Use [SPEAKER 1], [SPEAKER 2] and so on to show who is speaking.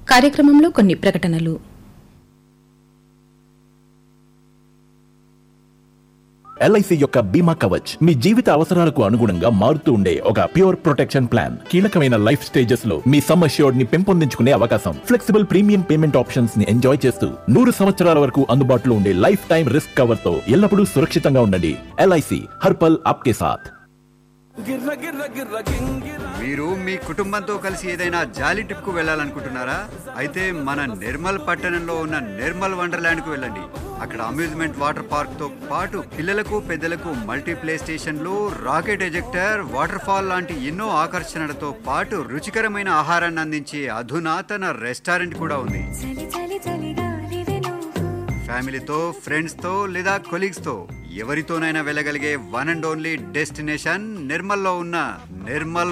[SPEAKER 1] కార్యక్రమంలో కొన్ని ప్రకటనలు
[SPEAKER 2] ఎల్ఐసి యొక్క బీమా కవచ్ మీ జీవిత అవసరాలకు అనుగుణంగా మారుతూ ఉండే ఒక ప్యూర్ ప్రొటెక్షన్ ప్లాన్ కీలకమైన లైఫ్ స్టేజెస్ లో మీ సమ్ అష్యూర్డ్ ని పెంపొందించుకునే అవకాశం ఫ్లెక్సిబుల్ ప్రీమియం పేమెంట్ ఆప్షన్స్ ని ఎంజాయ్ చేస్తూ నూరు సంవత్సరాల వరకు అందుబాటులో ఉండే లైఫ్ టైం రిస్క్ కవర్ తో ఎల్లప్పుడూ సురక్షితంగా ఉండండి ఎల్ఐసి హర్పల్ ఆప్కే సాథ్
[SPEAKER 3] మీరు మీ కుటుంబంతో కలిసి ఏదైనా జాలీ ట్రిప్ కు వెళ్ళాలనుకుంటున్నారా అయితే మన నిర్మల్ పట్టణంలో ఉన్న నిర్మల్ వండర్లాండ్ కు వెళ్ళండి అక్కడ అమ్యూజ్మెంట్ వాటర్ పార్క్ తో పాటు పిల్లలకు పెద్దలకు మల్టీ ప్లే స్టేషన్లు రాకెట్ ఎజెక్టర్ వాటర్ ఫాల్ లాంటి ఎన్నో ఆకర్షణలతో పాటు రుచికరమైన ఆహారాన్ని అందించే అధునాతన రెస్టారెంట్ కూడా ఉంది
[SPEAKER 4] చలి చలి చలిగాలివే నువ్వు
[SPEAKER 3] ఫ్యామిలీతో ఫ్రెండ్స్ తో లేదా కొలీగ్స్ తో ఎవరితోనైనా వెళ్ళగలిగే వన్ అండ్ ఓన్లీ డెస్టినేషన్ నిర్మల్లో ఉన్న నిర్మల్